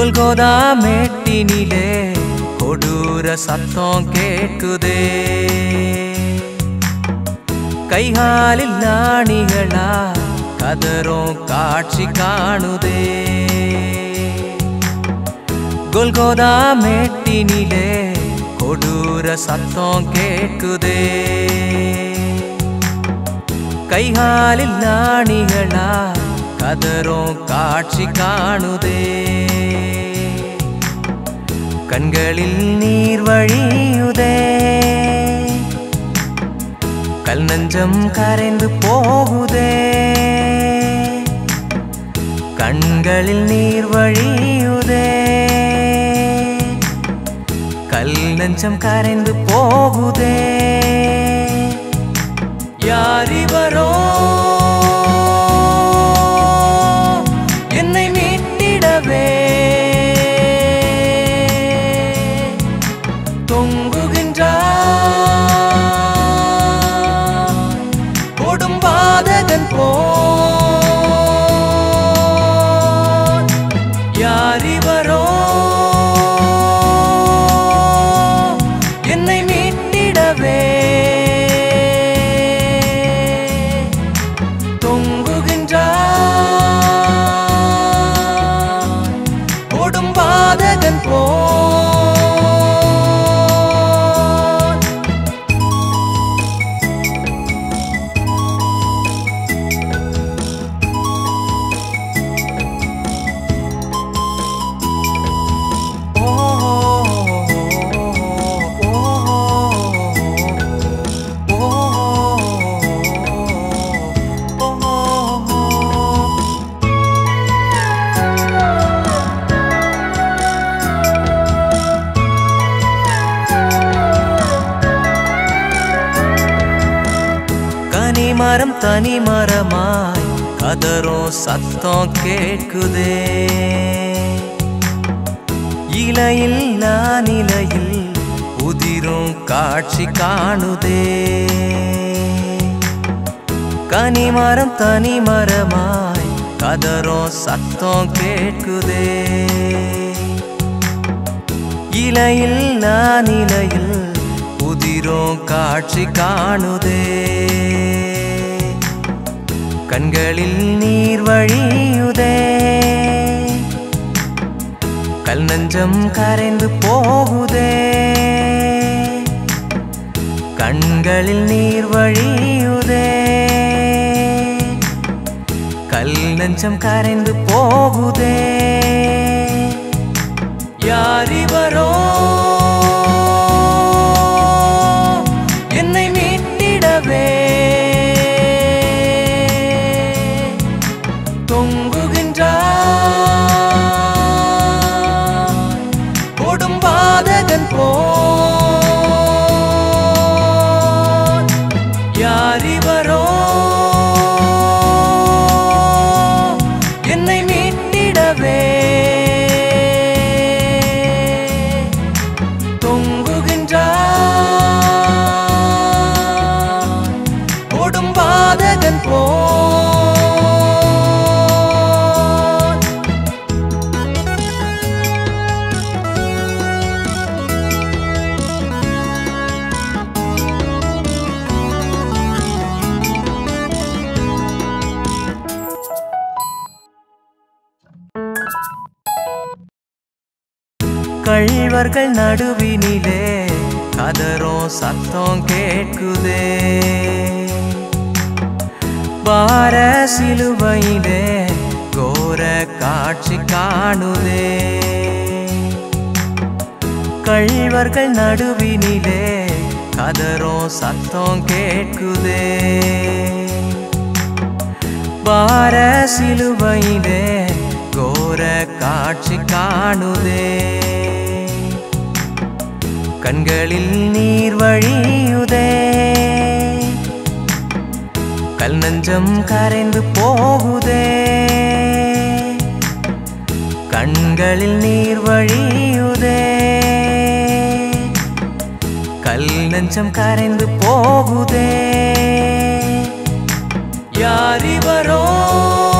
Golgotha மேட்டினிலே கொடூர சத்தம் கேட்குதே கைகாலில் நாணிகளா கதரும் காட்சி காணுதே கொல்கோதா மேட்டினிலே கொடூர சத்தம் கேட்குதே கைகாலில் நாணிகளா கதரும் காட்சி காணுதே கண்களில் நீர் வழியுதே கல் நஞ்சம் கரைந்து போகுதே கண்களில் நீர் வழியுதே கல் நஞ்சம் கரைந்து போகுதே யாரிவரோ என்னை மீட்டிடவே தொங்குகின்றார் கொடும் பாதகன் போ யாரிவரோ என்னை மீட்டிடவே தொங்குகின்றார் கொடும் பாதகன் போ கனிமரம் தனி மரமாய் கதரும் சத்தம் கேட்குதே இலையில்லா நிலையில் உதிரும் காட்சி காணுதே கனிமரம் தனி மரமாய் கதரும் சத்தம் கேட்குதே இலையில்லா நிலையில் உதிரும் காட்சி காணுதே கண்களில் நீர் வழியுதே கல் நஞ்சம் கரைந்து போகுதே கண்களில் நீர் வழியுதே கல் நஞ்சம் கரைந்து போகுதே யாரிவரோ என்னை மீட்டிடவே தொங்குகின்றார் கொடும் பாதகன் போ யாரிவரோ என்னை மீட்டிடவே தொங்குகின்றார் கொடும் பாதகன் போ கள்வர்கள் நடுவினிலே கதரும் சத்தம் கேட்குதே பார சிலுவையிலே கோர காட்சி காணுதே கள்வர்கள் நடுவினிலே கதரும் சத்தம் கேட்குதே பார சிலுவையிலே கோர காட்சி காணுதே கண்களில் நீர் வழியுதே கல் நஞ்சம் கரைந்து போகுதே கண்களில் நீர் வழியுதே கல் நஞ்சம் கரைந்து போகுதே யாரிவரோ